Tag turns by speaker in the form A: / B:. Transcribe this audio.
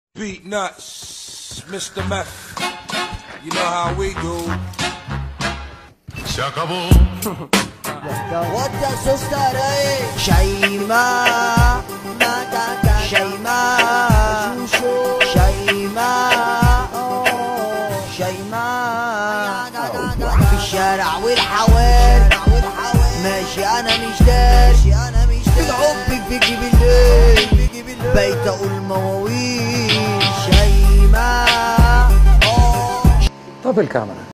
A: Beat nuts, Mr. Meth. You know how we do.
B: Se acabó.
C: وانت سوستر ايه شيماء شيماء شيماء شيماء في الشارع والحوار ماشي انا مش داري بالحب بيجي بالليل بيت اقول مواويل شيماء
D: طفي الكاميرا